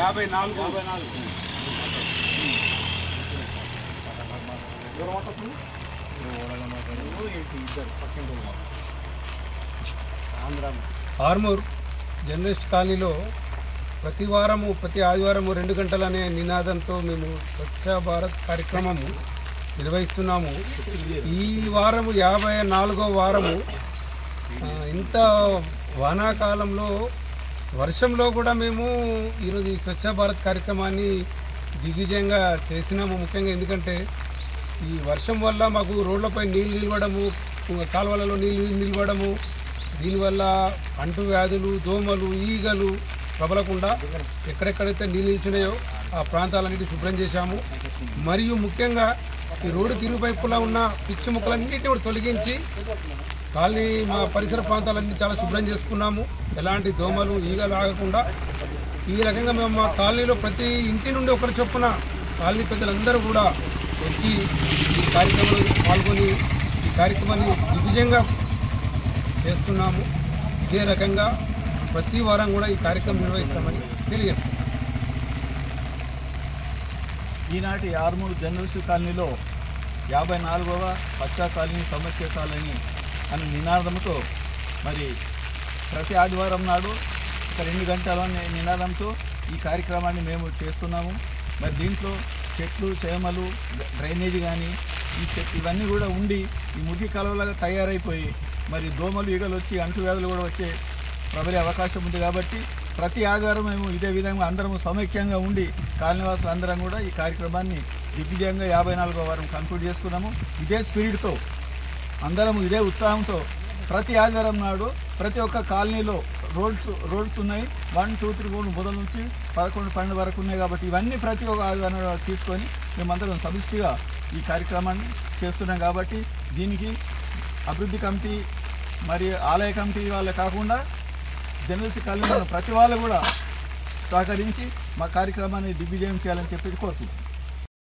యాభై నాలుగు యాభై నాలుగు ఆర్మూర్ జర్నలిస్ట్ కాలనీలో ప్రతి వారము ప్రతి ఆదివారము రెండు గంటలనే నినాదంతో మేము స్వచ్ఛ భారత్ కార్యక్రమము నిర్వహిస్తున్నాము ఈ వారము యాభై నాలుగో వారము ఆ, ఇంత వానాకాలంలో వర్షంలో కూడా మేము ఈరోజు ఈ స్వచ్ఛ భారత్ కార్యక్రమాన్ని దిగ్విజయంగా చేసినాము ముఖ్యంగా ఎందుకంటే ఈ వర్షం వల్ల మాకు రోడ్లపై నీళ్లు నిలవడము కాలువలలో నీళ్లు నిలవడము దీనివల్ల అంటు వ్యాధులు దోమలు ఈగలు ప్రబలకుండా ఎక్కడెక్కడైతే నీళ్ళు నిలిచినాయో ఆ ప్రాంతాలన్నిటి శుభ్రం చేశాము మరియు ముఖ్యంగా ఈ రోడ్డు తిరుగువైపులా ఉన్న పిచ్చి ముక్కలన్నిటిని కూడా తొలగించి కాలనీ మా పరిసర ప్రాంతాలన్నీ చాలా శుభ్రం చేసుకున్నాము ఎలాంటి దోమలు ఈగలు ఆగకుండా ఈ రకంగా మేము మా కాలనీలో ప్రతి ఇంటి నుండి ఒకరి చొప్పున కాలనీ పెద్దలందరూ కూడా వచ్చి ఈ కార్యక్రమంలో పాల్గొని ఈ కార్యక్రమాన్ని దిగ్విజయంగా చేస్తున్నాము ఇదే రకంగా ప్రతి వారం కూడా ఈ కార్యక్రమం నిర్వహిస్తామని తెలియజేస్తున్నాం ఈనాటి ఆర్మూరు జర్నలిస్ట్ కాలనీలో యాభై నాలుగవ పచ్చా కాలనీ సమైక్య కాలనీ అనే నినాదంతో మరి ప్రతి ఆదివారం నాడు ఒక రెండు గంటల ని- నినాదంతో ఈ కార్యక్రమాన్ని మేము చేస్తున్నాము మరి దీంట్లో చెట్లు చేమలు డ్ర- డ్రైనేజీ కానీ ఈ చెట్లు ఇవన్నీ కూడా ఉండి ఈ మురికి కాలువలాగా తయారైపోయి మరి దోమలు ఈగలు వచ్చి అంటువ్యాధులు కూడా వచ్చే ప్రబలే అవకాశం ఉంది కాబట్టి ప్రతి ఆదివారం మేము ఇదే విధంగా అందరం సమైక్యంగా ఉండి కాలనివాసులు అందరం కూడా ఈ కార్యక్రమాన్ని దిగ్విజయంగా యాభై నాలుగో వారం కంప్లీట్ చేసుకున్నాము ఇదే స్పిరిట్తో అందరం ఇదే ఉత్సాహంతో ప్రతి ఆదివారం నాడు ప్రతి ఒక్క కాలనీలో రోడ్స్ రోడ్స్ ఉన్నాయి వన్ టూ త్రీ ఫోర్ మొదల నుంచి పదకొండు పన్నెండు వరకు ఉన్నాయి కాబట్టి ఇవన్నీ ప్రతి ఒక్క ఆదివారం నాడు తీసుకొని మేమందరం సమిష్టిగా ఈ కార్యక్రమాన్ని చేస్తున్నాం కాబట్టి దీనికి అభివృద్ధి కమిటీ మరి ఆలయ కమిటీ వాళ్ళే కాకుండా జర్నలిస్ట్ కాలనీలో ఉన్న ప్రతి వాళ్ళు కూడా సహకరించి మా కార్యక్రమాన్ని దిగ్విజయం చేయాలని చెప్పి కోరుకుంటున్నాం